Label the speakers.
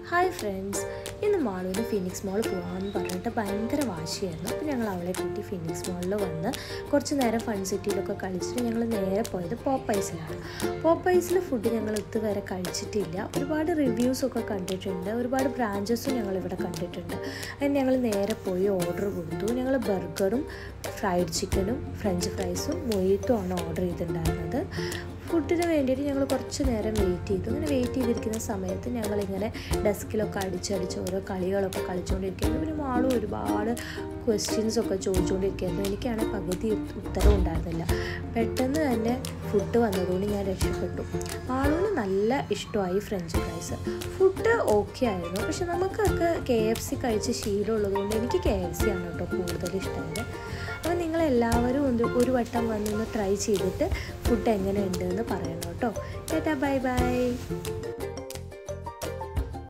Speaker 1: hi friends ഇന്ന് മാളുവിന് phoenix മോൾ പോകാമെന്ന് പറഞ്ഞിട്ട് ഭയങ്കര വാശിയായിരുന്നു അപ്പോൾ ഞങ്ങൾ അവളെ കൂട്ടി ഫിനിക്സ് മോളിൽ വന്ന് കുറച്ച് നേരം ഫൺ സിറ്റിയിലൊക്കെ കളിച്ചിട്ട് ഞങ്ങൾ നേരെ പോയത് പോപ്പൈസിലാണ് പോപ്പൈസിൽ ഫുഡ് ഞങ്ങൾ ഇതുവരെ കഴിച്ചിട്ടില്ല ഒരുപാട് റിവ്യൂസൊക്കെ കണ്ടിട്ടുണ്ട് ഒരുപാട് ബ്രാഞ്ചസും ഞങ്ങൾ ഇവിടെ കണ്ടിട്ടുണ്ട് അതിന് ഞങ്ങൾ നേരെ പോയി ഓർഡർ കൊടുത്തു ഞങ്ങൾ ബർഗറും ഫ്രൈഡ് ചിക്കനും ഫ്രഞ്ച് ഫ്രൈസും മൊയ്ത്തും ആണ് ഓർഡർ ചെയ്തിട്ടുണ്ടായിരുന്നത് ഫുഡിന് വേണ്ടിയിട്ട് ഞങ്ങൾ കുറച്ച് നേരം വെയിറ്റ് ചെയ്തു അങ്ങനെ വെയിറ്റ് ചെയ്തിരിക്കുന്ന സമയത്ത് ഞങ്ങളിങ്ങനെ ഡെസ്കിലൊക്കെ അടിച്ചടിച്ച് ഓരോ കളികളൊക്കെ കളിച്ചുകൊണ്ടിരിക്കുന്നു പിന്നെ മാളും ഒരുപാട് ക്വസ്റ്റ്യൻസ് ഒക്കെ ചോദിച്ചുകൊണ്ടിരിക്കുകയായിരുന്നു എനിക്കാണെങ്കിൽ പകുതി ഉത്തരവും ഉണ്ടായിരുന്നില്ല പെട്ടെന്ന് തന്നെ ഫുഡ് വന്നതുകൊണ്ട് ഞാൻ രക്ഷപ്പെട്ടു മാളുവിന് നല്ല ഇഷ്ടമായി ഫ്രഞ്ച് ഫ്രൈസ് ഫുഡ് ഓക്കെ ആയിരുന്നു പക്ഷെ നമുക്കൊക്കെ കെ എഫ് സി കഴിച്ച് ശീലമുള്ളതുകൊണ്ട് എനിക്ക് കെ എഫ് സി ആണ് കേട്ടോ കൂടുതൽ ഇഷ്ടമായത് അപ്പോൾ നിങ്ങളെല്ലാവരും ഒന്ന് ഒരു വട്ടം വന്നൊന്ന് ട്രൈ ചെയ്തിട്ട് ഫുഡ് എങ്ങനെയുണ്ട് എന്ന് പറയണം കേട്ടോ ചേട്ടാ ബൈ ബൈ